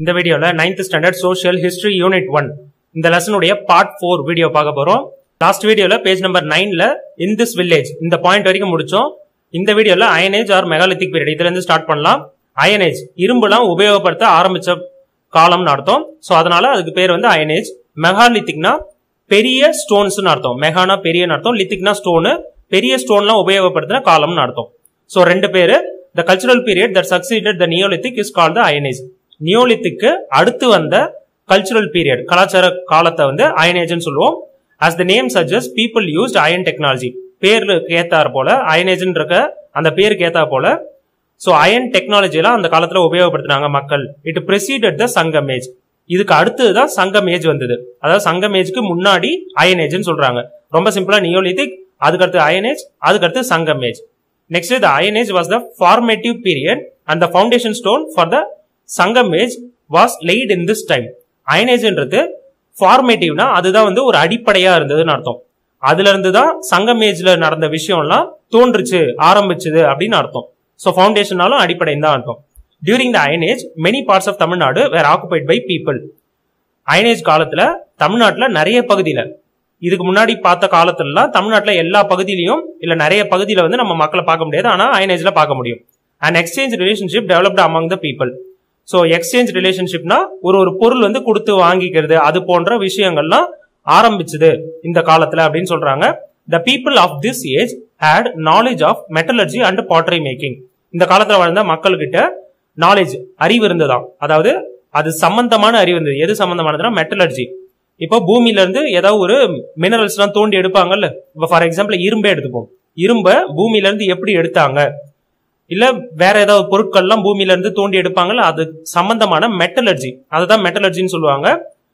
இந்த வீடியோல ninth standard social history unit one இந்த லெசனுடைய பார்ட் ஃபோர் வீடியோ பார்க்க போறோம் லாஸ்ட் வீடியோல பேஜ் நம்பர் நைன்ல இன் திஸ் வில்லேஜ் இந்த பாயிண்ட் வரைக்கும் முடிச்சோம் இந்த வீடியோல அயனேஜ் ஆர் மெகாலித்திக் பீரியட் இதுல இருந்து ஸ்டார்ட் பண்ணலாம் அயனேஜ் இரும்புலாம் உபயோகப்படுத்த ஆரம்பிச்ச காலம்னு அர்த்தம் சோ அதனால அதுக்கு பேர் வந்து அயனேஜ் மெகாலித்திக்னா பெரிய ஸ்டோன்ஸ்னு அர்த்தம் மெகானா பெரியன்னு அர்த்தம் லித்திக்னா ஸ்டோனு பெரிய ஸ்டோன்லாம் உபயோகப்படுத்தின காலம்னு அர்த்தம் சோ ரெண்டு பேரு the cultural period that succeeded the neolithic is called the iron age நியோலித்திக்கு அடுத்து வந்த கல்ச்சுரல் பீரியட் கலாச்சார காலத்தை வந்து அயனேஜ்னு சொல்லுவோம் as the name suggests people used iron technology பேருக்கு ஏத்தார் போல அயனேஜ்ன்ற அந்த பேருக்கு ஏத்தா போல சோ அயன் டெக்னாலஜிலாம் அந்த காலத்துல உபயோகப்படுத்தினாங்க மக்கள் it preceded the Sangam age இதுக்கு அடுத்ததுதான் சங்கம் ஏஜ் வந்தது அதாவது சங்கம் ஏஜ்க்கு முன்னாடி அயன் ஏஜ்னு சொல்றாங்க ரொம்ப சிம்பிளா நியோலித்திக் அதுக்கடுத்து அயன் ஏஜ் அதுக்கடுத்து Sangam age next the iron age was the formative period and the foundation stone for the Sangam age was laid in this time அயனேஜ்ன்றது ஃபார்மேட்டிவ்னா அதுதான் வந்து ஒரு அடிப்படையா இருந்ததுன்னு அர்த்தம் அதுல இருந்து தான் சங்கம் ஏஜ்ல நடந்த விஷயம்லாம் தோன்றுச்சு ஆரம்பிச்சது அப்படின்னு அர்த்தம் ஸோ ஃபவுண்டேஷனாலும் அடிப்படை தான் அர்த்தம் during the iron age many parts of Tamil Nadu were occupied by people iron age காலத்துல தமிழ்நாட்டுல நிறைய பகுதியில இதுக்கு முன்னாடி பார்த்த காலத்துலலாம் தமிழ்நாட்டுல எல்லா பகுதியிலையும் இல்ல நிறைய பகுதியில வந்து நம்ம மக்களை பார்க்க முடியாது ஆனா அயனேஜ்ல பார்க்க முடியும் and exchange relationship developed among the people so exchange ரிலேஷன்ஷிப்னா ஒரு ஒரு பொருள் வந்து கொடுத்து வாங்கிக்கிறது அது போன்ற விஷயங்கள்லாம் ஆரம்பிச்சது இந்த காலத்துல அப்படின்னு சொல்றாங்க the people of this age had knowledge of metallurgy and pottery making இந்த காலத்துல வாழ்ந்த மக்கள்கிட்ட நாலேஜ் அறிவு இருந்ததாம் அதாவது அது சம்பந்தமான அறிவு இருந்தது எது சம்பந்தமானதுன்னா மெட்டலர்ஜி இப்போ பூமியில இருந்து ஏதாவது ஒரு மினரல்ஸ் எல்லாம் தோண்டி எடுப்பாங்கல்ல இப்போ ஃபார் எக்ஸாம்பிள் இரும்பே எடுத்துப்போம் இரும்ப பூமியில இருந்து எப்படி எடுத்தாங்க இல்ல வேற ஏதாவது பொருட்கள்லாம் பூமியில இருந்து தோண்டி எடுப்பாங்கல்ல அது சம்பந்தமான மெட்டலர்ஜி அதுதான் மெட்டலர்ஜின்னு சொல்லுவாங்க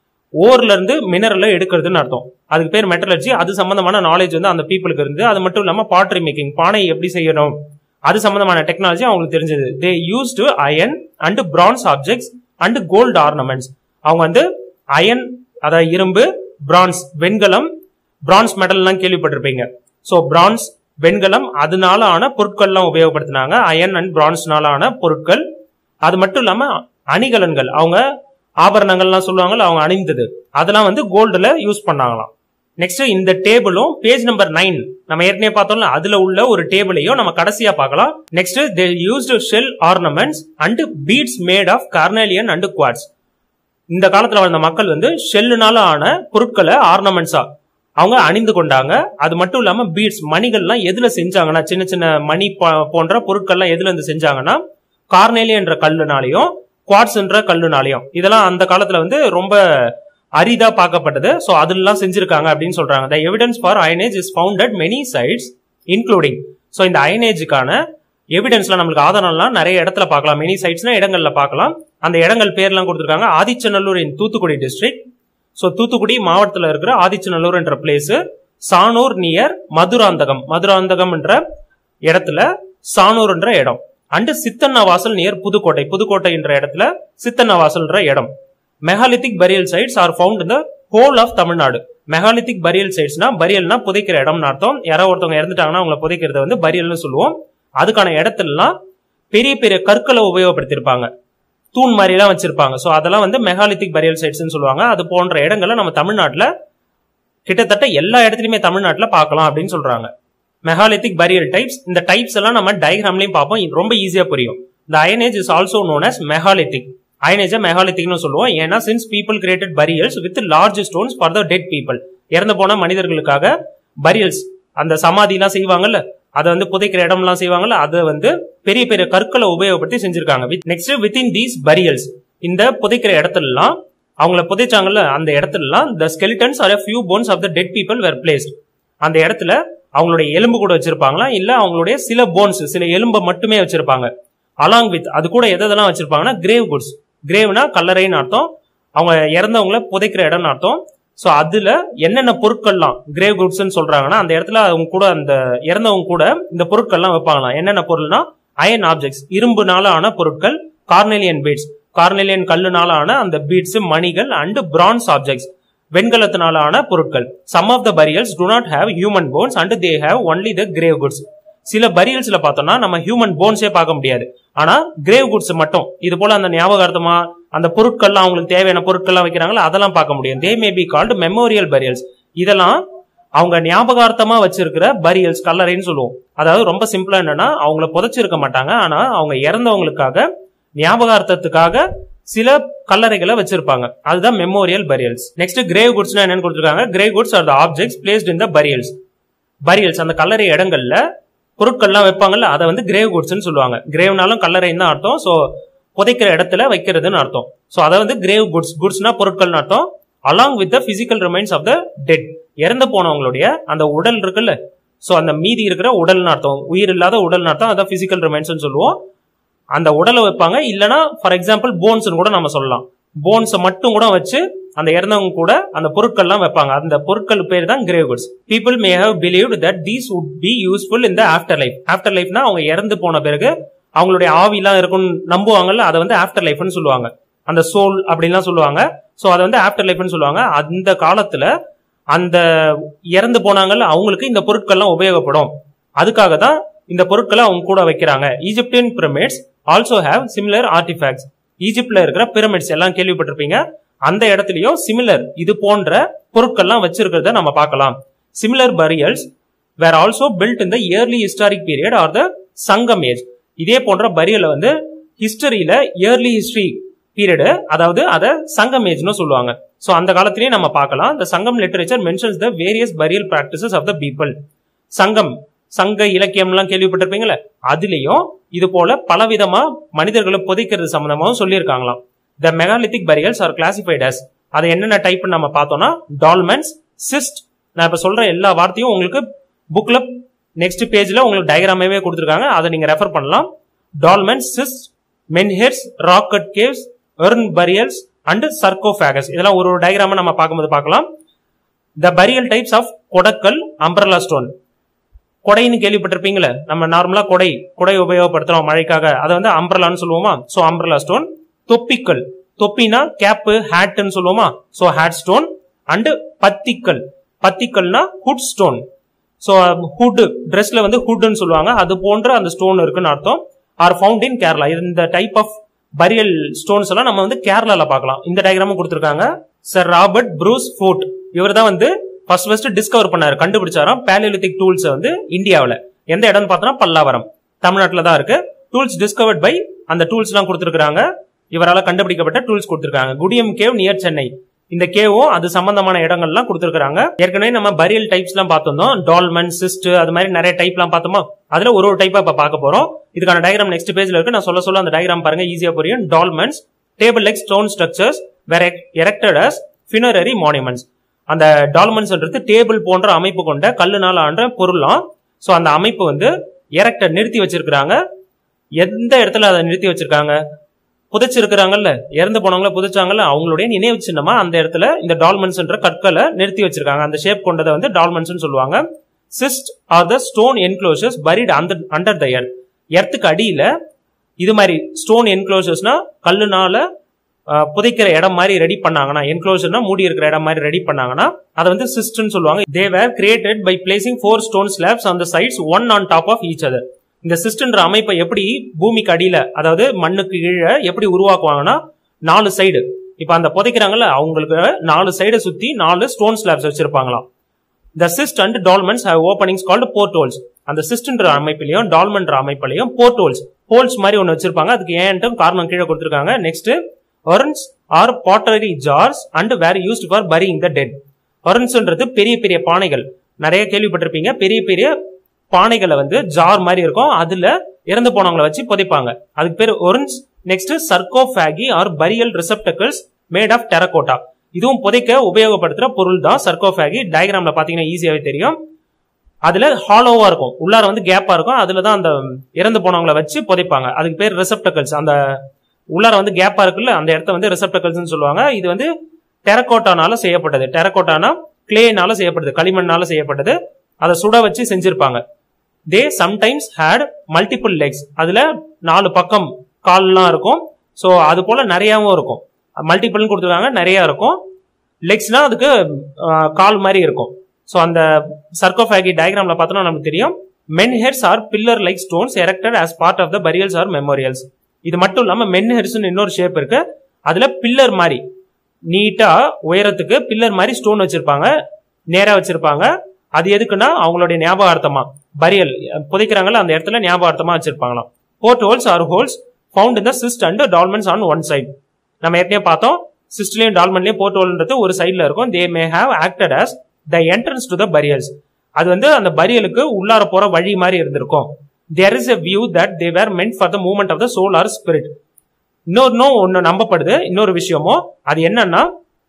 ஓர்ல இருந்து மினரலை எடுக்கிறதுன்னு அர்த்தம் அதுக்கு பேர் மெட்டலர்ஜி அது சம்பந்தமான நாலேஜ் வந்து அந்த பீப்புளுக்கு இருந்து அது மட்டும் இல்லாம பாட்ரி மேக்கிங் பானை எப்படி செய்யணும் அது சம்பந்தமான டெக்னாலஜி அவங்களுக்கு தெரிஞ்சது they use to iron and bronze objects and gold ornaments அவங்க வந்து அயன் அதாவது இரும்பு பிரான்ஸ் வெண்கலம் பிரான்ஸ் மெடல்லாம் கேள்விப்பட்டிருப்பீங்க ஸோ பிரான்ஸ் வெண்கலம் அதனால ஆன பொருட்கள்லாம் உபயோகப்படுத்தினாங்க அயன் அண்ட் பிரான்ஸ்னால ஆன பொருட்கள் அது மட்டும் இல்லாம அணிகலன்கள் அவங்க ஆபரணங்கள்லாம் சொல்லுவாங்கல்ல அவங்க அணிந்தது அதெல்லாம் வந்து கோல்டுல யூஸ் பண்ணாங்களாம் நெக்ஸ்ட் இந்த டேபிளும் பேஜ் நம்பர் நைன் நம்ம ஏற்கனவே பார்த்தோம்ல அதுல உள்ள ஒரு டேபிளையும் நம்ம கடைசியா பார்க்கலாம் next they used shell ornaments and beads made of carnelian and quartz இந்த காலத்துல வாழ்ந்த மக்கள் வந்து ஷெல்லுனால ஆன பொருட்களை ஆர்னமெண்ட்ஸா அவங்க அணிந்து கொண்டாங்க அது மட்டும் இல்லாம பீட்ஸ் மணிகள்லாம் எதுல செஞ்சாங்கன்னா சின்ன சின்ன மணி போன்ற பொருட்கள்லாம் எதுல இருந்து செஞ்சாங்கன்னா கார்னேலியன்ற கல்லுனாலையும் குவாட்ஸ்ன்ற கல்லுனாலையும் இதெல்லாம் அந்த காலத்துல வந்து ரொம்ப அரிதா பார்க்கப்பட்டது ஸோ அதெல்லாம் செஞ்சிருக்காங்க அப்படின்னு சொல்றாங்க the evidence for iron age is found at many sites including so இந்த அயனேஜுக்கான எவிடன்ஸ்ல நம்மளுக்கு ஆதாரம்லாம் நிறைய இடத்துல பார்க்கலாம் மெனி சைட்ஸ்னா இடங்கள்ல பார்க்கலாம் அந்த இடங்கள் பேர்லாம் கொடுத்துருக்காங்க Adichanallur in Thoothukudi district so Thoothukudi மாவட்டத்தில் இருக்கிற ஆதிச்சநல்லூர் என்ற பிளேஸ் சானூர் நியர் மதுராந்தகம் மதுராந்தகம் என்ற இடத்துல சானூர் என்ற இடம் அண்ட் சித்தன்னவாசல் நியர் புதுக்கோட்டை புதுக்கோட்டை என்ற இடத்துல சித்தன்னவாசல் என்ற இடம் megalithic burial sites are found இந்த whole of Tamil Nadu megalithic burial சைட்ஸ்னா பரியல்னா புதைக்கிற இடம்னு அர்த்தம் யாரோ ஒருத்தவங்க இறந்துட்டாங்கன்னா அவங்கள புதைக்கிறத வந்து பரியல்னு சொல்லுவோம் அதுக்கான இடத்துலலாம் பெரிய பெரிய கற்களை உபயோகப்படுத்தியிருப்பாங்க தூண் மாதிரி எல்லாம் வச்சிருப்பாங்க ஸோ அதெல்லாம் வந்து மெகாலித்திக் பரியல் சைட்ஸ்னு சொல்லுவாங்க அது போன்ற இடங்களை நம்ம தமிழ்நாட்டில் கிட்டத்தட்ட எல்லா இடத்துலையுமே தமிழ்நாட்டில் பார்க்கலாம் அப்படின்னு சொல்றாங்க மெகாலித்திக் பரியல் டைப்ஸ் இந்த டைப்ஸ் எல்லாம் நம்ம டயக்ராம்லயும் பார்ப்போம் இது ரொம்ப ஈஸியா புரியும் இந்த iron age is also known as megalithic அயனேஜ மெகாலித்திக்னு சொல்லுவோம் ஏன்னா since people created burials with large stones for the dead people இறந்து போன மனிதர்களுக்காக பரியல்ஸ் அந்த சமாதிலாம் செய்வாங்கல்ல அதை வந்து புதைக்கிற இடம்லாம் செய்வாங்கல்ல அதை வந்து பெரிய பெரிய கற்களை உபயோகப்படுத்தி செஞ்சிருக்காங்க நெக்ஸ்ட் வித்தின் தீஸ் பரியல்ஸ் இந்த புதைக்கிற இடத்துலலாம் அவங்கள புதைச்சாங்கல்ல அந்த இடத்துலலாம் the skeletons or few bones of the dead people were placed அந்த இடத்துல அவங்களுடைய எலும்பு கூட வச்சிருப்பாங்களா இல்ல அவங்களுடைய சில போன்ஸ் சில எலும்பை மட்டுமே வச்சிருப்பாங்க அலாங் வித் அது கூட எதெல்லாம் வச்சிருப்பாங்கன்னா கிரேவ் குட்ஸ் கிரேவ்னா கல்லறைன்னு அர்த்தம் அவங்க இறந்தவங்கள புதைக்கிற இடம்னு அர்த்தம் ஸோ அதுல என்னென்ன பொருட்கள்லாம் கிரேவ் குட்ஸ்ன்னு சொல்றாங்கன்னா அந்த இடத்துல அவங்க கூட அந்த இறந்தவங்க கூட இந்த பொருட்கள்லாம் வைப்பாங்களாம் என்னென்ன பொருள்னா அயன் ஆப்ஜெக்ட்ஸ் இரும்புனால ஆன பொருட்கள் கார்னெலியன் பீட்ஸ் கார்னெலியன் கல்லுனால ஆன அந்த பீட்ஸ் மணிகள் அண்ட் பிரான்ஸ் ஆப்ஜெக்ட்ஸ் வெண்கலத்தினால ஆன பொருட்கள் some of the burials do not have human bones and they have only the grave goods சில பரியல்ஸ்ல பார்த்தோம்னா நம்ம ஹியூமன் போன்ஸே பார்க்க முடியாது ஆனா கிரேவ் குட்ஸ் மட்டும் இது போல அந்த ஞாபகார்த்தமா அந்த பொருட்கள்லாம் அவங்களுக்கு தேவையான பொருட்கள்லாம் வைக்கிறாங்களா அதெல்லாம் பார்க்க முடியும் they may be called memorial burials இதெல்லாம் அவங்க ஞாபகார்த்தமா வச்சிருக்கிற பரியல்ஸ் கல்லறைன்னு சொல்லுவோம் அதாவது ரொம்ப சிம்பிளா என்னன்னா அவங்கள புதைச்சிருக்க மாட்டாங்க ஆனா அவங்க இறந்தவங்களுக்காக ஞாபகார்த்தத்துக்காக சில கல்லறைகளை வச்சிருப்பாங்க அதுதான் மெமோரியல் பரியல்ஸ் நெக்ஸ்ட் கிரேவ் குட்ஸ்னா என்னன்னு கொடுத்துருக்காங்க grave goods are the objects placed in the burials burials அந்த கல்லறை இடங்கள்ல பொருட்கள்லாம் வைப்பாங்கல்ல அதை வந்து கிரேவ் குட்ஸ்னு சொல்லுவாங்க கிரேவ்னாலும் கல்லறைன்னு தான் அர்த்தம் ஸோ புதைக்கிற இடத்துல வைக்கிறதுன்னு அர்த்தம் ஸோ அதை வந்து கிரேவ் குட்ஸ் குட்ஸ்னா பொருட்கள்னு அர்த்தம் along with the physical remains of the dead இறந்து போனவங்களுடைய அந்த உடல் இருக்குல்ல ஸோ அந்த மீதி இருக்கிற உடல்னு அர்த்தம் உயிர் இல்லாத உடல்னு அர்த்தம் அதான் பிசிக்கல் ரிமைன்ஸ் சொல்லுவோம் அந்த உடலை வைப்பாங்க இல்லனா ஃபார் எக்ஸாம்பிள் போன்ஸ் கூட நம்ம சொல்லலாம் போன்ஸை மட்டும் கூட வச்சு அந்த இறந்தவங்க கூட அந்த பொருட்கள்லாம் வைப்பாங்க அந்த பொருட்கள் பேர் தான் grave goods people may have believed that these would be useful in the after life after லைஃப்னா அவங்க இறந்து போன பிறகு அவங்களுடைய ஆவிலாம் இருக்கும்னு நம்புவாங்கல்ல அதை வந்து ஆஃப்டர் லைஃப்னு சொல்லுவாங்க அந்த சோல் அப்படின்லாம் சொல்லுவாங்க ஸோ அதை வந்து ஆஃப்டர் லைஃப்னு சொல்லுவாங்க அந்த காலத்துல அந்த இறந்து போனாங்கல்ல அவங்களுக்கு இந்த பொருட்கள்லாம் உபயோகப்படும் அதுக்காக தான் இந்த பொருட்களை அவங்க கூட வைக்கிறாங்க Egyptian pyramids also have similar artefacts ஈஜிப்ட்ல இருக்கிற பிரமிட்ஸ் எல்லாம் கேள்விப்பட்டிருப்பீங்க அந்த இடத்துலயும் சிமிலர் இது போன்ற பொருட்கள்லாம் வச்சிருக்கிறத நம்ம பார்க்கலாம் similar burials were also built in the early historic period or the Sangam age இதே போன்ற பரியலை வந்து ஹிஸ்டரியில இயர்லி ஹிஸ்டரி பீரியடு அதாவது அதை சங்கம் ஏஜ்னு சொல்லுவாங்க ஸோ அந்த காலத்திலேயே நம்ம பார்க்கலாம் இந்த Sangam literature mentions the various burial practices of the people Sangam சங்க இலக்கியம்லாம் கேள்விப்பட்டிருப்பீங்களே அதுலயும் இது போல பலவிதமா மனிதர்களை புதைக்கிறது சம்பந்தமாவும் சொல்லியிருக்காங்களாம் the megalithic burials are classified as அது என்னென்ன டைப் நம்ம பார்த்தோம்னா டால்மென்ஸ் சிஸ்ட் நான் இப்ப சொல்ற எல்லா வார்த்தையும் உங்களுக்கு புக்ல நெக்ஸ்ட் பேஜ்ல உங்களுக்கு டயக்ராமாவே கொடுத்துருக்காங்க அதை நீங்க ரெஃபர் பண்ணலாம் dolmens cist menhirs rock cut caves urn burials and sarcophagus இதெல்லாம் ஒரு ஒரு டயக்ராம நம்ம பார்க்கும்போது பார்க்கலாம் the burial types of Kodakkal umbrella stone கொடைன்னு கேள்விப்பட்டிருப்பீங்களே நம்ம நார்மலா கொடை கொடை உபயோகப்படுத்துறோம் மழைக்காக அதை வந்து அம்பரலான்னு சொல்லுவோமா சோ அம்பரலா ஸ்டோன் தொப்பிக்கல் தொப்பினா கேப்பு ஹேட்னு சொல்லுவோமா so hat stone and Pathikkal பத்திக்கல்னா ஹுட் ஸ்டோன் ஸோ ஹுட் ட்ரெஸ்ல வந்து ஹுட்னு சொல்லுவாங்க அது போன்ற அந்த ஸ்டோன் இருக்குன்னு அர்த்தம் ஆர் ஃபவுண்ட் இன் கேரளா இந்த டைப் ஆஃப் பரியல் ஸ்டோன்ஸ் எல்லாம் நம்ம வந்து கேரளால பார்க்கலாம் இந்த டயக்ராமும் கொடுத்துருக்காங்க சார் ராபர்ட் ப்ரூஸ் ஃபோர்ட் இவர் தான் வந்து ஃபர்ஸ்ட் ஃபர்ஸ்ட் டிஸ்கவர் பண்ணாரு கண்டுபிடிச்சாராம் பேலியோலித்திக் டூல்ஸ் வந்து இந்தியாவில் எந்த இடம்னு பார்த்தோம்னா பல்லாவரம் தமிழ்நாட்டில் தான் இருக்கு டூல்ஸ் டிஸ்கவர்ட் பை அந்த டூல்ஸ் எல்லாம் கொடுத்துருக்காங்க இவரால் கண்டுபிடிக்கப்பட்ட டூல்ஸ் கொடுத்துருக்காங்க குடியம் கேவ் நியர் சென்னை இந்த கேவும் அது சம்பந்தமான இடங்கள்லாம் கொடுத்துருக்காங்க ஏற்கனவே நம்ம பரியல் டைப்ஸ் எல்லாம் பார்த்திருந்தோம் டால்மன் சிஸ்ட் அது மாதிரி நிறைய டைப் எல்லாம் பார்த்தோமா அதுல ஒரு ஒரு டைப்பா இப்ப பார்க்க போறோம் இதுக்கான டயக்ராம் நெக்ஸ்ட் பேஜ்ல இருக்கு நான் சொல்ல சொல்ல அந்த டயக்ராம் பாருங்க ஈஸியா புரியும் dolmens table like stone structures were erected as funerary monuments அந்த டால்மன்ஸ்ன்றது டேபிள் போன்ற அமைப்பு கொண்ட கல்லுனால ஆன்ற பொருளாம் ஸோ அந்த அமைப்பு வந்து எரெக்டட் நிறுத்தி வச்சிருக்கிறாங்க எந்த இடத்துல அதை நிறுத்தி வச்சிருக்காங்க புதைச்சிருக்கிறாங்கல்ல இறந்து போனவங்கள புதைச்சாங்கல்ல அவங்களுடைய நினைவு சின்னமா அந்த இடத்துல இந்த டால்மன்ஸ்ன்ற கற்களை நிறுத்தி வச்சிருக்காங்க அந்த ஷேப் கொண்டதை வந்து டால்மன்ஸ் சொல்லுவாங்க cist are the stone enclosures buried அந்த அண்டர் த எர்த் எர்த்துக்கு அடியில இது மாதிரி ஸ்டோன் என்க்ளோசர்ஸ்னா கல்லுனால புதைக்கிற இடம் மாதிரி ரெடி பண்ணாங்கன்னா என்க்ளோசர்னா மூடி இருக்கிற இடம் மாதிரி ரெடி பண்ணாங்கன்னா அதை வந்து சிஸ்ட்னு சொல்லுவாங்க they were created by placing four stone slabs on the sides one on top of each other இந்த சிஸ்டன்ற அமைப்பை எப்படி பூமிக்கு அடியில அதாவது மண்ணுக்கு கீழே எப்படி உருவாக்குவாங்கன்னா நாலு சைடு இப்ப அந்த புதைக்கிறாங்கல்ல அவங்களுக்கு நாலு சைடை சுத்தி நாலு ஸ்டோன் ஸ்லாப்ஸ் வச்சிருப்பாங்களாம் the cist and dolmens have openings called port holes அந்த சிஸ்ட்ன்ற அமைப்பிலையும் டால்மெண்ட்ற அமைப்பிலையும் போர்ட் ஹோல்ஸ் ஹோல்ஸ் மாதிரி ஒன்று வச்சிருப்பாங்க அதுக்கு ஏன்ட்டு காரணம் கீழே கொடுத்துருக்காங்க next urns are pottery jars and were used for burying the dead ஒர்ன்ஸ்ன்றது பெரிய பெரிய பானைகள் நிறைய கேள்விப்பட்டிருப்பீங்க பெரிய பெரிய பானைகளை வந்து ஜார் மாதிரி இருக்கும் அதுல இறந்து போனவங்களை வச்சு புதைப்பாங்க அதுக்கு பேர் urns next sarcophagi are burial receptacles made of terracotta இதுவும் புதைக்க உபயோகப்படுத்துற பொருள் தான் சர்கோஃபேகி டயக்ராம்ல பாத்தீங்கன்னா ஈஸியாவே தெரியும் அதுல ஹாலோவா இருக்கும் உள்ளார வந்து கேப்பா இருக்கும் அதுல தான் அந்த இறந்து போனவங்களை வச்சு புதைப்பாங்க அதுக்கு பேர் ரிசப்டக்கிள்ஸ் அந்த உள்ளார வந்து கேப்பா இருக்குல்ல அந்த இடத்த வந்து ரிசப்டக்கிள்ஸ் சொல்லுவாங்க இது வந்து டெரகோட்டானால செய்யப்பட்டது டெரகோட்டானா கிளேனால செய்யப்பட்டது களிமண்ணால செய்யப்பட்டது அதை சுட வச்சு செஞ்சிருப்பாங்க they sometimes had multiple legs அதுல நாலு பக்கம் கால்லாம் இருக்கும் ஸோ அது போல நிறையாவும் இருக்கும் மல்டிபிள்னு கொடுத்துருக்காங்க நிறைய இருக்கும் லெக்ஸ்னா அதுக்கு கால் மாதிரி இருக்கும் ஸோ அந்த சர்க்கோஃபேகி டயக்ராம்ல பார்த்தோம்னா நமக்கு தெரியும் menhirs are pillar like stones erected as part of the burials or memorials இது மட்டும் இல்லாம மென் ஹெர்ஸ் இன்னொரு ஷேப் இருக்கு அதுல பில்லர் மாதிரி நீட்டா உயரத்துக்கு பில்லர் மாதிரி ஸ்டோன் வச்சிருப்பாங்க நேரா வச்சிருப்பாங்க அது எதுக்குன்னா அவங்களுடைய ஞாபகார்த்தமா பரியல் புதைக்கிறாங்கல்ல அந்த இடத்துல ஞாபகார்த்தமா வச்சிருப்பாங்களாம் port holes are holes found இந்த cist and dolmens on one side நம்ம ஏற்கனவே பார்த்தோம் சிஸ்ட்லயும் டால்மென்லயும் போர்ட் ஹோல்ன்றது ஒரு சைடுல இருக்கும் they may have acted as the entrance to the burials அது வந்து அந்த பரியலுக்கு உள்ளார போற வழி மாதிரி இருந்திருக்கும் there is a view that they were meant for the movement of the soul or spirit இன்னொரு ஒன்னு நம்பப்படுது இன்னொரு விஷயமோ அது என்னன்னா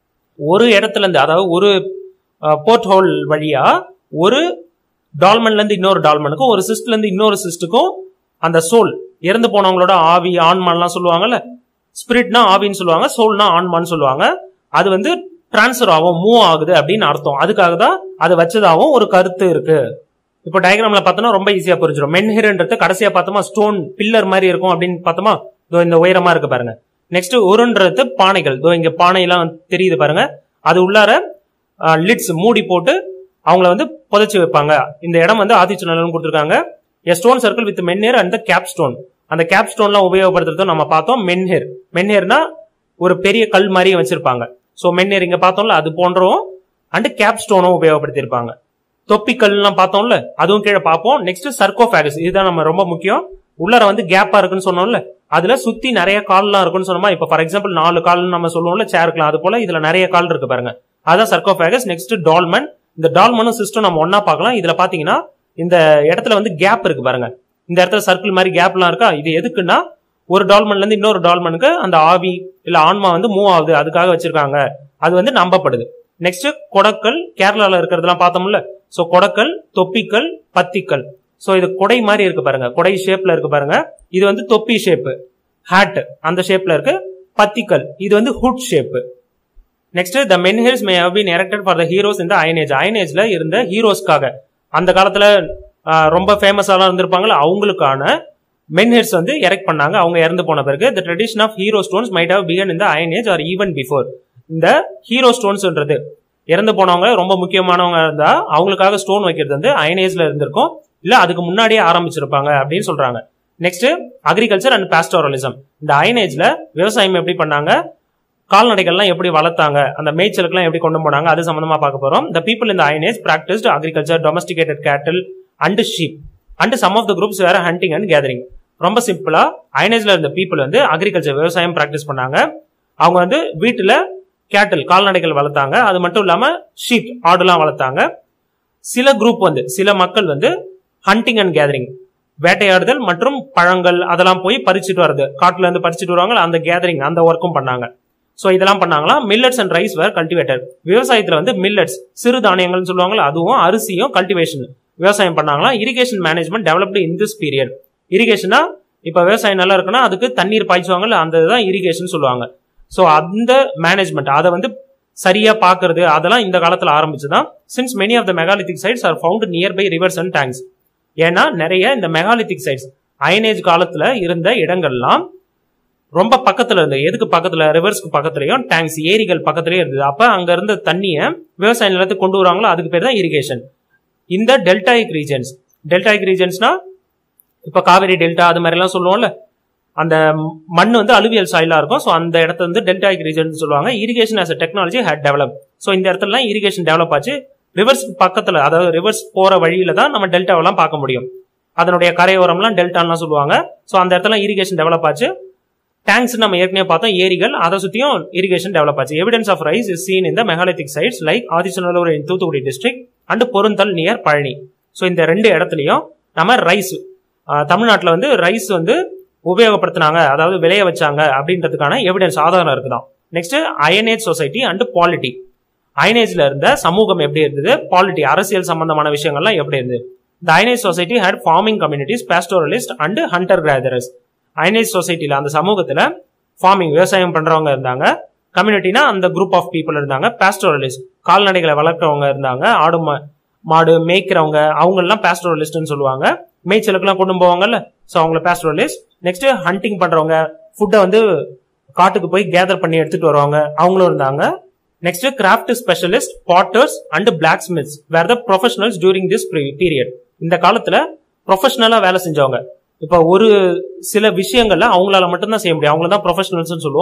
ஒரு இடத்துல இருந்து அதாவது ஒரு போர்ட் ஹோல் வழியா ஒரு டால்மன்ல இருந்து இன்னொரு டால்மனுக்கும் ஒரு சிஸ்ட்ல இருந்து இன்னொரு சிஸ்டுக்கும் அந்த சோல் இறந்து போனவங்களோட ஆவி ஆன்மான்லாம் சொல்லுவாங்கல்ல ஸ்பிரிட்னா ஆவின்னு சொல்லுவாங்க சோல்னா ஆன்மான்னு சொல்லுவாங்க அது வந்து டிரான்ஸ்ஃபர் ஆகும் மூவ் ஆகுது அப்படின்னு அர்த்தம் அதுக்காக தான் அதை வச்சதாகவும் ஒரு கருத்து இருக்கு இப்போ டயக்ராம்ல பார்த்தோம்னா ரொம்ப ஈஸியா புரிஞ்சிடும் மென்ஹிர்ன்றது கடைசியா பார்த்தோமா ஸ்டோன் பில்லர் மாதிரி இருக்கும் அப்படின்னு பார்த்தோமா இதோ இந்த உயரமா இருக்கு பாருங்க நெக்ஸ்ட் ஒருன்றது பானைகள் இதோ இங்க பானையெல்லாம் தெரியுது பாருங்க அது உள்ளார லிட்ஸ் மூடி போட்டு அவங்கள வந்து புதைச்சு வைப்பாங்க இந்த இடம் வந்து ஆதிச்சநல்லன் கொடுத்துருக்காங்க a stone circle with menhir and cap stone அந்த கேப் ஸ்டோன்லாம் உபயோகப்படுத்துறதும் நம்ம பார்த்தோம் மென்ஹேர் மென்ஹேர்னா ஒரு பெரிய கல் மாதிரி வச்சிருப்பாங்க ஸோ மென்ஹேர் இங்க பார்த்தோம்ல அது போன்றவும் அண்ட் கேப் ஸ்டோனும் உபயோகப்படுத்தியிருப்பாங்க தொப்பிக்கல்லாம் பார்த்தோம்ல அதுவும் கீழே பார்ப்போம் நெக்ஸ்ட் சர்க்கோஃபேகஸ் இதுதான் நம்ம ரொம்ப முக்கியம் உள்ளார வந்து கேப்பா இருக்குன்னு சொன்னோம்ல அதுல சுத்தி நிறைய கால்லாம் இருக்குன்னு சொன்னோமா இப்ப ஃபார் எக்ஸாம்பிள் நாலு கால் நம்ம சொல்லுவோம்ல சேர்க்கலாம் அது போல இதுல நிறைய கால் இருக்கு பாருங்க அதான் சர்க்கோஃபேகஸ் நெக்ஸ்ட் டால்மன் இந்த டால்மனும் சிஸ்டம் நம்ம ஒன்னா பார்க்கலாம் இதுல பாத்தீங்கன்னா இந்த இடத்துல வந்து கேப் இருக்கு பாருங்க இந்த இடத்துல சர்க்கிள் மாதிரி கேப்லாம் இருக்கா இது எதுக்குன்னா ஒரு டால்மன்ல இருந்து இன்னொரு டால்மனுக்கு அந்த ஆவி இல்ல ஆன்மா வந்து மூவ் ஆகுது அதுக்காக வச்சிருக்காங்க அது வந்து நம்பப்படுது நெக்ஸ்ட் கொடக்கல் கேரளால இருக்கிறதெல்லாம் பார்த்தோம்ல சோ கொடக்கல் தொப்பிக்கல் பத்திக்கல் சோ இது கொடை மாதிரி இருக்கு பாருங்க கொடை ஷேப்ல இருக்கு பாருங்க இது வந்து தொப்பி ஷேப் ஹேட் அந்த ஷேப்ல இருக்கு பத்திக்கல் இது வந்து hood shape next the menhirs may have been erected for the heroes in the iron age அயனேஜ்ல இருந்த ஹீரோஸ்க்காக அந்த காலத்துல ஆஹ், ரொம்ப ஃபேமஸாலாம் இருந்திருப்பாங்கல்ல அவங்களுக்கான மென்ஹில்ஸ் வந்து எரெக்ட் பண்ணாங்க அவங்க இறந்து போன பிறகு the tradition of hero stones might have begun in the iron age or even before இந்த ஹீரோ ஸ்டோன்ஸ்ன்றது இறந்து போனவங்க ரொம்ப முக்கியமானவங்க இருந்தா அவங்களுக்காக ஸ்டோன் வைக்கிறது வந்து அயனேஜ்ல இருந்திருக்கும் இல்ல அதுக்கு முன்னாடியே ஆரம்பிச்சிருப்பாங்க அப்படின்னு சொல்றாங்க நெக்ஸ்ட் அக்ரிகல்ச்சர் அண்ட் பாஸ்டோரலிசம் இந்த அயனேஜ்ல விவசாயம் எப்படி பண்ணாங்க கால்நடைகள்லாம் எப்படி வளர்த்தாங்க அந்த மேய்ச்சலுக்குலாம் எப்படி கொண்டு போனாங்க அது சம்பந்தமா பார்க்க போறோம் the people in the iron age practised agriculture domesticated cattle and sheep and some of the groups were hunting and gathering ரொம்ப சிம்பிளா அயனேஜ்ல இருந்த பீப்புள் வந்து அக்ரிகல்ச்சர் விவசாயம் பிராக்டிஸ் பண்ணாங்க அவங்க வந்து வீட்டுல கேட்டில் கால்நடைகள் வளர்த்தாங்க அது மட்டும் இல்லாம ஷீப் ஆடுலாம் வளர்த்தாங்க சில குரூப் வந்து சில மக்கள் வந்து ஹண்டிங் அண்ட் கேதரிங் வேட்டையாடுதல் மற்றும் பழங்கள் அதெல்லாம் போய் பறிச்சுட்டு வர்றது காட்டுல இருந்து பறிச்சுட்டு வருவாங்க அந்த கேதரிங் அந்த ஒர்க்கும் பண்ணாங்க சோ இதெல்லாம் பண்ணாங்களா millets and rice were cultivated விவசாயத்துல வந்து மில்லட்ஸ் சிறு தானியங்கள்னு சொல்லுவாங்கல்ல அதுவும் அரிசியும் கல்டிவேஷன் விவசாயம் பண்ணாங்களா irrigation management developed in this period இரிகேஷனா இப்ப விவசாயம் நல்லா இருக்குன்னா அதுக்கு தண்ணீர் பாய்ச்சுவாங்கல்ல அந்த இதுதான் இரிகேஷன் சொல்லுவாங்க சோ அந்த மேனேஜ்மெண்ட் அதை வந்து சரியா பாக்குறது அதெல்லாம் இந்த காலத்துல ஆரம்பிச்சுதான் since many of the megalithic sites are found near by rivers and tanks ஏன்னா நிறைய இந்த மெகாலித்திக் சைட்ஸ் அயனேஜ் காலத்துல இருந்த இடங்கள்லாம் ரொம்ப பக்கத்துல இருந்து எதுக்கு பக்கத்துல ரிவர்ஸ்க்கு பக்கத்துலயும் டேங்க்ஸ் ஏரிகள் பக்கத்துலயே இருந்தது அப்ப அங்க இருந்த தண்ணிய விவசாய நிலத்துக்கு கொண்டு வராங்களோ அதுக்கு பேர் தான் இரிகேஷன் இந்த டெல்டாயிக் ரீஜன்ஸ் டெல்டாயிக் ரீஜன்ஸ்னா இப்ப காவேரி டெல்டா அது மாதிரி எல்லாம் சொல்லுவோம்ல அந்த மண் வந்து அலுவியல் சாயிலா இருக்கும் ஸோ அந்த இடத்த வந்து டெல்டாயிக் ரீஜன் சொல்லுவாங்க irrigation as a technology had develop so இந்த இடத்துல இரிகேஷன் டெவலப் ஆச்சு ரிவர்ஸ் பக்கத்துல அதாவது ரிவர்ஸ் போற வழியில தான் நம்ம டெல்டாவெல்லாம் பார்க்க முடியும் அதனுடைய கரையோரம்லாம் டெல்டான்லாம் சொல்லுவாங்க ஸோ அந்த இடத்துல இரிகேஷன் டெவலப் ஆச்சு டேங்க்ஸ் நம்ம ஏற்கனவே பார்த்தோம் ஏரிகள் அதை சுத்தியும் இரிகேஷன் டெவலப் ஆச்சு evidence of rice is seen in the megalithic sites like Adichanallur in Thoothukudi district and Porunthal near Palani so இந்த ரெண்டு இடத்துலயும் நம்ம ரைஸ் தமிழ்நாட்டில் வந்து ரைஸ் வந்து உபயோகப்படுத்தினாங்க அதாவது விளைய வச்சாங்க அப்படின்றதுக்கான எவிடன்ஸ் ஆதாரம் இருக்குதான் next iron age society and polity அயனேஜ்ல இருந்த சமூகம் எப்படி இருந்தது பாலிட்டி அரசியல் சம்பந்தமான விஷயங்கள்லாம் எப்படி இருந்தது the iron age society had farming communities pastoralist and hunter gatherers iron age சொசைட்டில அந்த சமூகத்துல ஃபார்மிங் விவசாயம் பண்றவங்க இருந்தாங்க கம்யூனிட்டினா அந்த குரூப் ஆஃப் பீப்புள் இருந்தாங்க பேஸ்டோரலிஸ்ட் கால்நடைகளை வளர்க்குறவங்க இருந்தாங்க ஆடு மா- மாடு மேய்க்கிறவங்க அவங்க எல்லாம் பேஸ்டோரலிஸ்ட்னு சொல்லுவாங்க மேய்ச்சலுக்குலாம் கொண்டு போவாங்கல்ல ஸோ அவங்கள பேஸ்டோரலிஸ்ட் நெக்ஸ்ட் ஹண்டிங் பண்றவங்க ஃபுட்டை வந்து காட்டுக்கு போய் கேதர் பண்ணி எடுத்துட்டு வருவாங்க அவங்களும் இருந்தாங்க next craft specialist potters and blacksmiths were the professionals during this period இந்த காலத்துல ப்ரொஃபஷனலா வேலை செஞ்சவங்க இப்ப ஒரு சில விஷயங்கள்ல அவங்களால மட்டும்தான் செய்ய முடியும் அவங்கள தான் ப்ரொஃபஷனல்ஸ் சொல்லுவோம்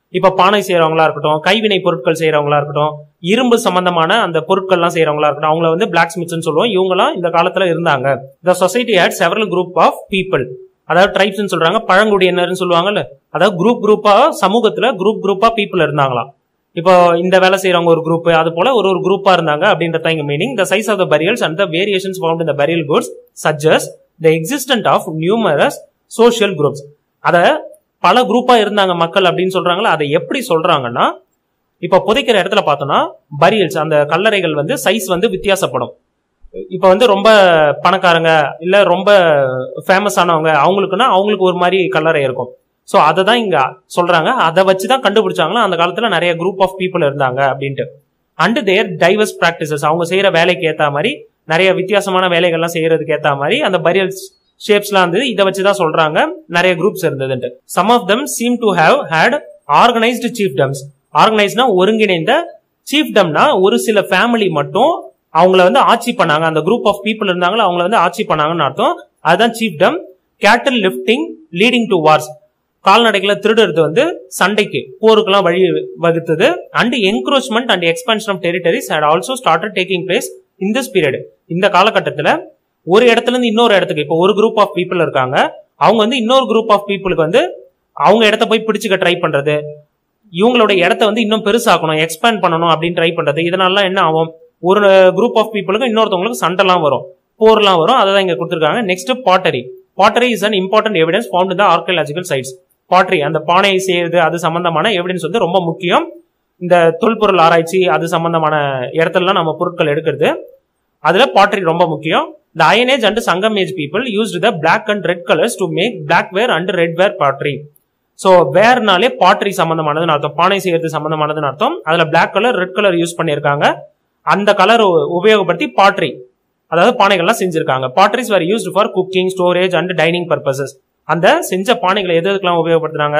இப்ப பானை செய்யறவங்களா இருக்கட்டும் கைவினை பொருட்கள் செய்யறவங்களா இருக்கட்டும் இரும்பு சம்பந்தமான அந்த பொருட்கள்லாம் செய்யறவங்களா இருக்கட்டும் அவங்கள வந்து பிளாக் ஸ்மித்ஸ்னு சொல்லுவோம் இவங்கலாம் இந்த காலத்துல இருந்தாங்க the society had several group of people அதாவது ட்ரைப்ஸ் சொல்றாங்க பழங்குடியினர்னு சொல்லுவாங்கல்ல அதாவது குரூப் குரூப்பா சமூகத்துல குரூப் குரூப்பா பீப்புள் இருந்தாங்களாம் இப்போ இந்த வேலை செய்யறவங்க ஒரு குரூப் அது போல ஒரு ஒரு குரூப்பா இருந்தாங்க அப்படின்றத இங்க meaning the size of the burials and the variations found in the burial goods சஜஸ் the existent of numerous social groups அத பல குரூப்பா இருந்தாங்க மக்கள் அப்படின்னு சொல்றாங்களா அதை எப்படி சொல்றாங்கன்னா இப்ப புதைக்கிற இடத்துல பார்த்தோம்னா பரியல்ஸ் அந்த கல்லறைகள் வந்து சைஸ் வந்து வித்தியாசப்படும் இப்ப வந்து ரொம்ப பணக்காரங்க இல்ல ரொம்ப ஃபேமஸ் ஆனவங்க அவங்களுக்குன்னா அவங்களுக்கு ஒரு மாதிரி கல்லறை இருக்கும் ஸோ அதை தான் இங்க சொல்றாங்க அதை வச்சு தான் கண்டுபிடிச்சாங்களா அந்த காலத்துல நிறைய குரூப் ஆஃப் பீப்புள் இருந்தாங்க அப்படின்ட்டு அண்ட் தேர் டைவர்ஸ் ப்ராக்டிசஸ் அவங்க செய்யற வேலைக்கு ஏத்த மாதிரி நிறைய வித்தியாசமான வேலைகள்லாம் செய்யறதுக்கு ஏத்த மாதிரி அந்த பரியல் ஷேப்ஸ்லாம் இருந்தது இதை வச்சு தான் சொல்றாங்க நிறைய குரூப்ஸ் இருந்ததுன்ட்டு some of them seem to have had organised chiefdoms ஆர்கனைஸ்னா ஒருங்கிணைந்த சீஃப்டம்னா ஒரு சில ஃபேமிலி மட்டும் அவங்கள வந்து ஆட்சி பண்ணாங்க அந்த குரூப் ஆஃப் பீப்புள் இருந்தாங்களோ அவங்கள வந்து ஆட்சி பண்ணாங்கன்னு அர்த்தம் அதுதான் சீஃப்டம் கேட்டல் லிஃப்டிங் லீடிங் டு வார்ஸ் கால்நடைகளை திருடுறது வந்து சண்டைக்கு போருக்கெல்லாம் வழி வகுத்தது and encroachment and expansion of territories had also started taking place in this period இந்த காலகட்டத்தில் ஒரு இடத்துல இருந்து இன்னொரு இடத்துக்கு இப்போ ஒரு குரூப் ஆஃப் பீப்புள் இருக்காங்க அவங்க வந்து இன்னொரு குரூப் ஆஃப் பீப்புளுக்கு வந்து அவங்க இடத்த போய் பிடிச்சிக்க ட்ரை பண்றது இவங்களோட இடத்த வந்து இன்னும் பெருசாக்கணும் எக்ஸ்பேண்ட் பண்ணணும் அப்படின்னு ட்ரை பண்றது இதனால என்ன ஆகும் ஒரு குரூப் ஆஃப் பீப்புளுக்கு இன்னொருத்தவங்களுக்கு சண்டைலாம் வரும் போர்லாம் வரும் அதை தான் இங்க கொடுத்துருக்காங்க next pottery pottery is an important evidence found in the archaeological sites pottery அந்த பானையை செய்யறது அது சம்பந்தமான எவிடன்ஸ் வந்து ரொம்ப முக்கியம் இந்த தொல்பொருள் ஆராய்ச்சி அது சம்பந்தமான இடத்துலலாம் நம்ம பொருட்கள் எடுக்கிறது அதுல பாட்ரி ரொம்ப முக்கியம் the iron age and Sangam age people used the black and red colours to make black ware and red ware pottery so வேர்னாலே பாட்ரி சம்பந்தமானதுன்னு அர்த்தம் பானை செய்யறது சம்பந்தமானதுன்னு அர்த்தம் அதுல black colour red colour use பண்ணியிருக்காங்க அந்த கலர் உபயோகப்படுத்தி பாட்ரி அதாவது பானைகள்லாம் செஞ்சிருக்காங்க potteries were used for cooking storage and dining purposes அந்த செஞ்ச பானைகளை எது எதுக்கெல்லாம் உபயோகப்படுத்துறாங்க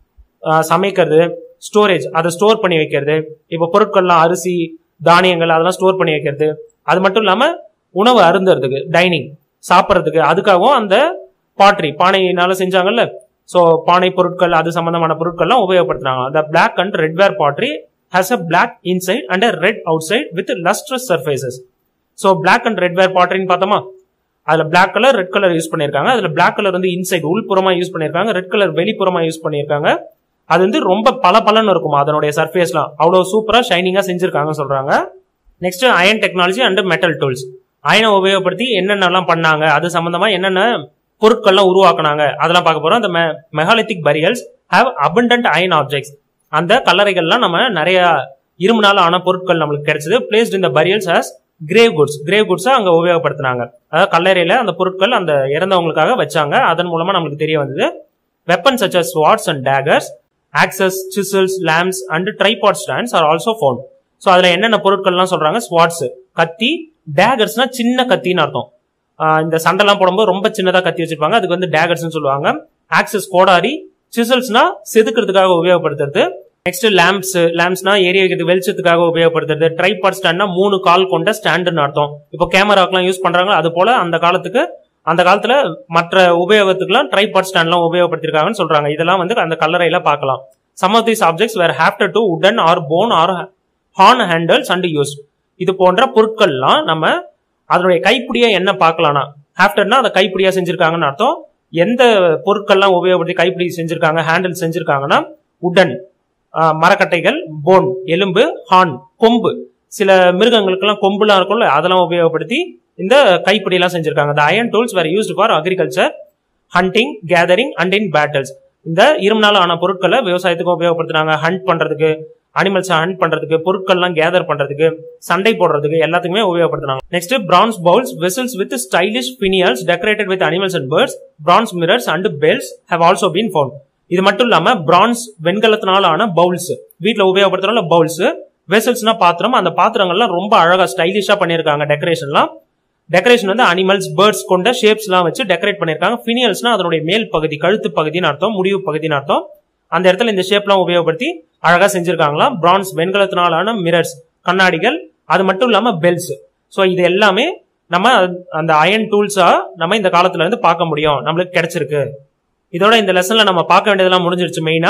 சமைக்கிறது ஸ்டோரேஜ் அதை ஸ்டோர் பண்ணி வைக்கிறது இப்போ பொருட்கள்லாம் அரிசி தானியங்கள் அதெல்லாம் ஸ்டோர் பண்ணி வைக்கிறது அது மட்டும் இல்லாம உணவு அருந்துறதுக்கு டைனிங் சாப்பிட்றதுக்கு அதுக்காகவும் அந்த பாட்ரி பானையினால செஞ்சாங்கல்ல ஸோ பானை பொருட்கள் அது சம்பந்தமான பொருட்கள்லாம் உபயோகப்படுத்துறாங்க அந்த black and red ware pottery has a black inside and red outside with lustrous surfaces so black and red ware பாட்ரின்னு பார்த்தோமா அதுல black colour red colour use பண்ணிருக்காங்க அதுல பிளாக் கலர் வந்து இன்சைட் உள்புறமா யூஸ் பண்ணிருக்காங்க ரெட் கலர் வெளிப்புறமா use பண்ணிருக்காங்க அது வந்து ரொம்ப பல பலன்னு இருக்கும் அதனுடைய சர்ஃபேஸ்லாம் அவ்வளவு சூப்பரா ஷைனிங்கா செஞ்சிருக்காங்க சொல்றாங்க next iron technology and metal tools அயனை உபயோகப்படுத்தி என்னென்னலாம் பண்ணாங்க அது சம்பந்தமா என்னென்ன பொருட்கள்லாம் உருவாக்குனாங்க அதெல்லாம் பார்க்க போறோம் அந்த megalithic burials have abundant iron objects அந்த கல்லறைகள்லாம் நம்ம நிறைய இரும்புனால ஆன பொருட்கள் நம்மளுக்கு கிடைச்சது placed in the burials has grave goods grave குட்ஸை அங்க உபயோகப்படுத்தினாங்க அதாவது கல்லறையில அந்த பொருட்கள் அந்த இறந்தவங்களுக்காக வச்சாங்க அதன் மூலமா நம்மளுக்கு தெரிய வந்தது weapon such as swords and daggers axes chisels lamps and tripod stands are also found so அதுல என்னென்ன பொருட்கள்லாம் சொல்றாங்க ஸ்வாட்ஸ் கத்தி டேகர்ஸ்னா சின்ன கத்தின்னு அர்த்தம் இந்த சண்டைலாம் போடும்போது ரொம்ப சின்னதா கத்தி வச்சிருப்பாங்க அதுக்கு வந்து டேகர்ஸ்னு சொல்லுவாங்க ஆக்சஸ் கோடாரி சிசல்ஸ்னா செதுக்கிறதுக்காக உபயோகப்படுத்துறது நெக்ஸ்ட் லேம்ப்ஸ் லேம்ப்ஸ்னா ஏரியா வைக்கிறது வெளிச்சத்துக்காக உபயோகப்படுத்துறது ட்ரைபாட் ஸ்டாண்ட்னா மூணு கால் கொண்ட ஸ்டாண்டுன்னு அர்த்தம் இப்போ கேமராக்கெல்லாம் யூஸ் பண்றாங்க அது போல அந்த காலத்துக்கு அந்த காலத்துல மற்ற உபயோகத்துக்குலாம் ட்ரைபாட் ஸ்டாண்ட்லாம் உபயோகப்படுத்திருக்காங்கன்னு சொல்றாங்க இதெல்லாம் வந்து அந்த கல்லறையில பார்க்கலாம் some of these objects were hafted to wooden or bone or horn handles and use இது போன்ற பொருட்கள்லாம் நம்ம அதனுடைய கைப்பிடியா என்ன பார்க்கலாம்னா ஹேப்டர்னா அதை கைப்பிடியா செஞ்சிருக்காங்கன்னு அர்த்தம் எந்த பொருட்கள்லாம் உபயோகப்படுத்தி கைப்பிடி செஞ்சிருக்காங்க ஹேண்டில் செஞ்சிருக்காங்கன்னா உடன் மரக்கட்டைகள் போன் எலும்பு ஹார்ன் கொம்பு சில மிருகங்களுக்கெல்லாம் கொம்புலாம் இருக்கும்ல அதெல்லாம் உபயோகப்படுத்தி இந்த கைப்பிடியெல்லாம் செஞ்சிருக்காங்க இந்த iron tools were used for agriculture hunting gathering and in battles இந்த இரும்புனால ஆன பொருட்களை விவசாயத்துக்கு உபயோகப்படுத்துறாங்க ஹண்ட் பண்றதுக்கு அனிமல்ஸ் ஹண்ட் பண்றதுக்கு பொருட்கள்லாம் கேதர் பண்றதுக்கு சண்டை போடுறதுக்கு எல்லாத்துக்குமே உபயோகப்படுத்துறாங்க next bronze bowls vessels with stylish finials decorated with animals and birds bronze mirrors and bells have also been found இது மட்டும் இல்லாம பிரான்ஸ் வெண்கலத்தினால ஆன பவுல்ஸ் வீட்டுல உபயோகப்படுத்துறோம்ல பவுல்ஸ் வெசல்ஸ்னா பாத்திரம் அந்த பாத்திரங்கள்லாம் ரொம்ப அழகா ஸ்டைலிஷா பண்ணிருக்காங்க டெக்கரேஷன்லாம் டெக்கரேஷன் வந்து அனிமல்ஸ் பேர்ட்ஸ் கொண்ட ஷேப்ஸ் எல்லாம் வச்சு டெக்கரேட் பண்ணிருக்காங்க ஃபினியல்ஸ்னா அதனுடைய மேல் பகுதி கழுத்து பகுதின்னு அர்த்தம் முடிவு பகுதின்னு அர்த்தம் அந்த இடத்துல இந்த ஷேப்லாம் உபயோகப்படுத்தி அழகா செஞ்சிருக்காங்களாம் பிரான்ஸ் வெண்கலத்தினாலான மிரர்ஸ் கண்ணாடிகள் அது மட்டும் இல்லாம பெல்ஸ் ஸோ இது எல்லாமே நம்ம அந்த அயன் டூல்ஸா நம்ம இந்த காலத்துல இருந்து பார்க்க முடியும் நம்மளுக்கு கிடைச்சிருக்கு இதோட இந்த லெசன்ல நம்ம பார்க்க வேண்டியதெல்லாம் முடிஞ்சிருச்சு மெயினா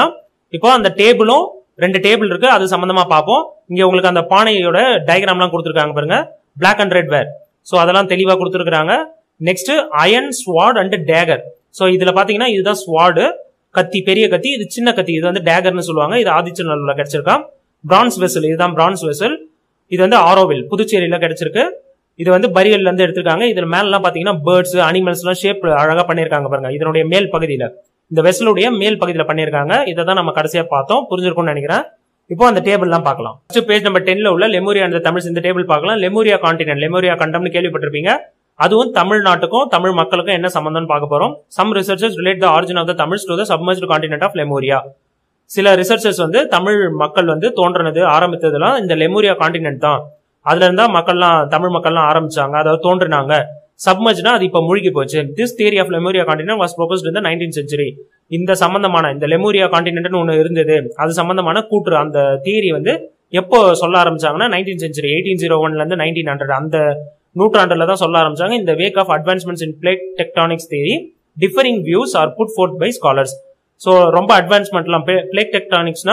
இப்போ அந்த டேபிளும் ரெண்டு டேபிள் இருக்கு அது சம்பந்தமா பார்ப்போம் இங்க உங்களுக்கு அந்த பானையோட டயக்ராம்லாம் கொடுத்துருக்காங்க பாருங்க black and red ware so அதெல்லாம் தெளிவா கொடுத்துருக்காங்க next iron sword and dagger so இதுல பாத்தீங்கன்னா இதுதான் ஸ்வாடு கத்தி பெரிய கத்தி இது சின்ன கத்தி இது வந்து டேகர்னு சொல்லுவாங்க இது ஆதிச்சநல்லூர்ல கிடைச்சிருக்கான் பிரான்ஸ் வெசல் இதுதான் பிரான்ஸ் வெசல் இது வந்து ஆரோவில் புதுச்சேரியில கிடைச்சிருக்கு இது வந்து பரியல்ல இருந்து எடுத்திருக்காங்க இதுல மேலாம் பாத்தீங்கன்னா பேர்ட்ஸ் அனிமல்ஸ் எல்லாம் ஷேப் அழகா பண்ணிருக்காங்க பாருங்க இதனுடைய மேல் பகுதியில இந்த வெசலுடைய மேல் பகுதியில பண்ணிருக்காங்க இதை தான் நம்ம கடைசியா பார்த்தோம் புரிஞ்சிருக்கும்னு நினைக்கிறேன் இப்போ அந்த டேபிள் எல்லாம் பார்க்கலாம் பேஜ் நம்பர் டென்ல உள்ள லெமூரியா அந்த தமிழ் இந்த டேபிள் பார்க்கலாம் லெமூரியா கான்டினென்ட் லெமூரியா கண்டம்னு கேள்விப்பட்டிருப்பீங்க அதுவும் தமிழ்நாட்டுக்கும் தமிழ் மக்களுக்கும் என்ன சம்பந்தம்னு பார்க்க போறோம் some researchers relate the origin of the Tamil to the submerge continent of Lemuria சில ரிசர்ச்சர்ஸ் வந்து தமிழ் மக்கள் வந்து தோன்றினது ஆரம்பித்ததெல்லாம் இந்த லெமூரியா கான்டினென்ட் தான் அதுல இருந்தா மக்கள்லாம் தமிழ் மக்கள்லாம் ஆரம்பிச்சாங்க அதாவது தோன்றினாங்க சப்மர்ஜ்னா அது இப்ப மூழ்கி போச்சு this theory of Lemuria continent was proposed in the nineteen century இந்த சம்பந்தமான இந்த லெமூரியா கான்டினென்ட்னு ஒன்று இருந்தது அது சம்பந்தமான கூற்று அந்த தியரி வந்து எப்போ சொல்ல ஆரம்பிச்சாங்கன்னா நைன்டீன் சென்ச்சுரி எயிட்டீன் ஜீரோ ஒன்ல இருந்து நைன்டீன் ஹண்ட்ரட் அந்த நூற்றாண்டுல தான் சொல்ல ஆரம்பிச்சாங்க in the wake of advancements in plate tectonics theory differing views are put forth by scholars so ரொம்ப அட்வான்ஸ்மெண்ட்லாம் பிளேட் டெக்டானிக்ஸ்னா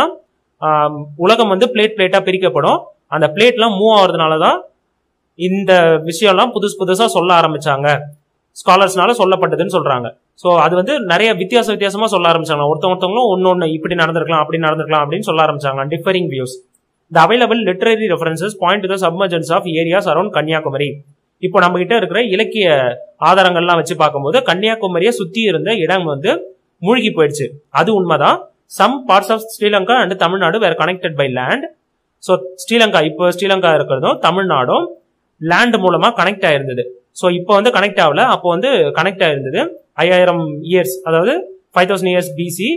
உலகம் வந்து பிளேட் பிளேட்டா பிரிக்கப்படும் அந்த பிளேட்லாம் மூவ் ஆகுறதுனால தான் இந்த விஷயம்லாம் புதுசு புதுசா சொல்ல ஆரம்பிச்சாங்க ஸ்காலர்ஸ்னால சொல்லப்பட்டதுன்னு சொல்றாங்க ஸோ அது வந்து நிறைய வித்தியாச வித்தியாசமா சொல்ல ஆரம்பிச்சாங்க ஒருத்தவங்க ஒருத்தவங்களும் ஒன்னொன்னு இப்படி நடந்திருக்கலாம் அப்படி நடந்திருக்கலாம் அப்படின்னு சொல்ல ஆரம்பிச்சாங்க differing views the available literary references point to the submergence of areas around Kanyakumari இப்போ நம்ம கிட்ட இருக்கிற இலக்கிய ஆதாரங்கள்லாம் வச்சு பார்க்கும்போது கன்னியாகுமரியை சுத்தி இருந்த இடம் வந்து மூழ்கி போயிடுச்சு அது உண்மைதான் some parts of Sri Lanka and Tamil Nadu where connected by land so Sri Lanka இப்போ ஸ்ரீலங்கா இருக்கிறதும் தமிழ்நாடும் லேண்ட் மூலமா கனெக்ட் ஆயிருந்தது ஸோ இப்போ வந்து கனெக்ட் ஆகல அப்போ வந்து கனெக்ட் ஆயிருந்தது ஐயாயிரம் இயர்ஸ் அதாவது ஃபைவ் தௌசண்ட் இயர்ஸ் பிசி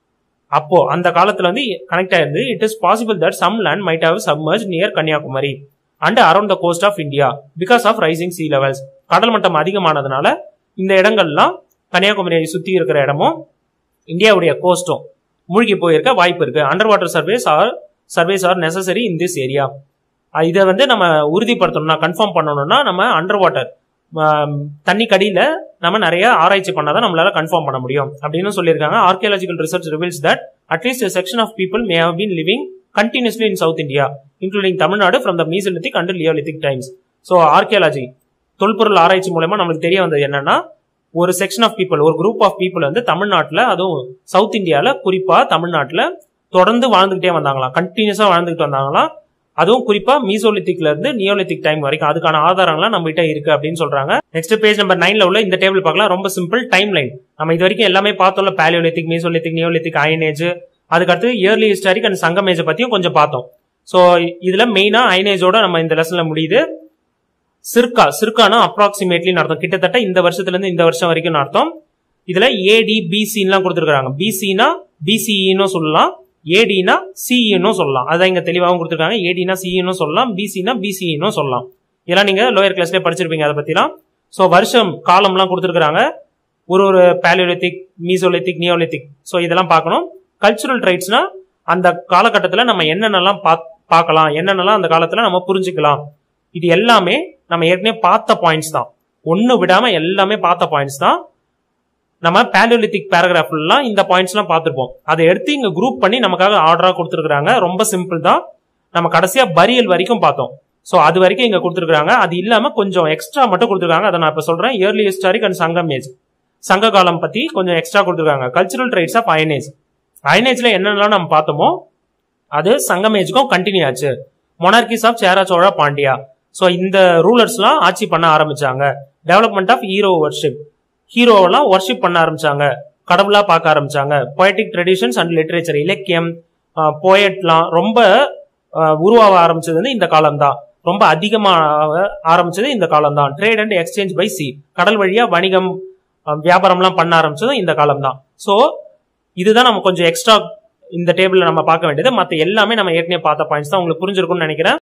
அப்போ அந்த காலத்துல வந்து கனெக்ட் ஆயிருந்தது it is possible that some land might have submerge near Kanyakumari and around the coast of India because of rising sea levels கடல் மட்டம் அதிகமானதுனால இந்த இடங்கள்லாம் கன்னியாகுமரியை சுத்தி இருக்கிற இடமும் இந்தியாவுடைய கோஸ்டும் மூழ்கி போயிருக்க வாய்ப்பு இருக்கு under water surveys are surveys are necessary in this area இதை வந்து நம்ம உறுதிப்படுத்தணும்னா கன்ஃபார்ம் பண்ணணும்னா நம்ம அண்டர் வாட்டர் தண்ணி கடியில நம்ம நிறைய ஆராய்ச்சி பண்ணாதான் நம்மளால கன்ஃபார்ம் பண்ண முடியும் அப்படின்னு சொல்லியிருக்காங்க archaeological research reveals that at least section of people may have been living continuously in south India including Tamil Nadu from the mesolithic and neolithic times so archaeology தொல்பொருள் ஆராய்ச்சி மூலமா நம்மளுக்கு தெரிய வந்தது என்னன்னா ஒரு செக்ஷன் ஆஃப் பீப்புள் ஒரு குரூப் ஆஃப் பீப்புள் வந்து தமிழ்நாட்டில் அதுவும் சவுத் இந்தியாவில் குறிப்பா தமிழ்நாட்டில் தொடர்ந்து வாழ்ந்துகிட்டே வந்தாங்களாம் கண்டினியூஸா வாழ்ந்துகிட்டு வந்தாங்களாம் அதுவும் குறிப்பா மீசோலித்திக்ல இருந்து நியோலித்திக் டைம் வரைக்கும் அதுக்கான ஆதாரங்கள்லாம் நம்ம கிட்ட இருக்கு அப்படின்னு சொல்றாங்க நெக்ஸ்ட் பேஜ் நம்பர் நைன்ல உள்ள இந்த டேபிள் பார்க்கலாம் ரொம்ப சிம்பிள் டைம் லைன் நம்ம இது வரைக்கும் எல்லாமே பார்த்தோம்ல பேலியோலித்திக் மீசோலித்திக் நியோலித்திக் அயனேஜ் அதுக்கடுத்து இயர்லி ஹிஸ்டாரிக் அண்ட் சங்கமேஜ் பத்தியும் கொஞ்சம் பார்த்தோம் ஸோ இதுல மெயினா அயனேஜோட நம்ம இந்த லெசன்ல முடியுது சிர்கா சிர்கானா அப்ராக்சிமேட்லி அர்த்தம் கிட்டத்தட்ட இந்த வருஷத்துல இருந்து இந்த வருஷம் வரைக்கும் அர்த்தம் இதுல ஏடி பிசின்லாம் கொடுத்துருக்காங்க பிசினா பிசிஇன்னு சொல்லலாம் ஏடினா சிஇன்னு சொல்லலாம் அதான் இங்க தெளிவாகவும் கொடுத்துருக்காங்க ஏடினா சிஇன்னு சொல்லலாம் பிசினா பிசிஇன்னு சொல்லலாம் இதெல்லாம் நீங்க லோயர் கிளாஸ்லேயே படிச்சிருப்பீங்க அதை பத்திலாம் ஸோ வருஷம் காலம்லாம் கொடுத்துருக்காங்க ஒரு ஒரு பேலியோலித்திக் மீசோலித்திக் நியோலித்திக் ஸோ இதெல்லாம் பார்க்கணும் கல்ச்சுரல் ட்ரைட்ஸ்னா அந்த காலகட்டத்தில் நம்ம என்னென்னலாம் பார்க்கலாம் என்னென்னலாம் அந்த காலத்தில் நம்ம புரிஞ்சுக்கலாம் இது எல்லாமே நம்ம ஏற்கனவே பார்த்த பாயிண்ட்ஸ் தான் ஒன்று விடாம எல்லாமே பார்த்த பாயிண்ட்ஸ் தான் நம்ம பேலியோலித்திக் பேராகிராஃப்லாம் இந்த பாயிண்ட்ஸ்லாம் பார்த்துருப்போம் அதை எடுத்து இங்க குரூப் பண்ணி நமக்காக ஆர்டரா கொடுத்துருக்காங்க ரொம்ப சிம்பிள் தான் நம்ம கடைசியா பரியல் வரைக்கும் பார்த்தோம் ஸோ அது வரைக்கும் இங்க கொடுத்துருக்காங்க அது இல்லாம கொஞ்சம் எக்ஸ்ட்ரா மட்டும் கொடுத்துருக்காங்க அதை நான் இப்ப சொல்றேன் early historic and Sangam age சங்க காலம் பத்தி கொஞ்சம் எக்ஸ்ட்ரா கொடுத்துருக்காங்க கல்ச்சுரல் ட்ரைட்ஸ் ஆஃப் அயனேஜ் அயனேஜ்ல என்னென்னலாம் நம்ம பார்த்தோமோ அது சங்கம் ஏஜுக்கும் கண்டினியூ ஆச்சு மொனார்கிஸ் ஆஃப் சேரா சோழா பாண்டியா ஸோ இந்த ரூலர்ஸ்லாம் ஆட்சி பண்ண ஆரம்பிச்சாங்க டெவலப்மெண்ட் ஆஃப் ஹீரோ ஒர்ஷிப் ஹீரோவெல்லாம் ஒர்ஷிப் பண்ண ஆரம்பிச்சாங்க கடவுளா பார்க்க ஆரம்பிச்சாங்க பொயட்டிக் ட்ரெடிஷன்ஸ் அண்ட் லிட்ரேச்சர் இலக்கியம் போயட்லாம் ரொம்ப உருவாக ஆரம்பிச்சது வந்து இந்த காலம் தான் ரொம்ப அதிகமாக ஆரம்பிச்சது இந்த காலம் தான் trade and exchange by sea கடல் வழியா வணிகம் வியாபாரம்லாம் பண்ண ஆரம்பிச்சதும் இந்த காலம் தான் ஸோ இதுதான் நம்ம கொஞ்சம் எக்ஸ்ட்ரா இந்த டேபிள்ல நம்ம பார்க்க வேண்டியது மற்ற எல்லாமே நம்ம ஏற்கனவே பார்த்த பாயிண்ட்ஸ் தான் உங்களுக்கு புரிஞ்சிருக்கும்னு நினைக்கிறேன்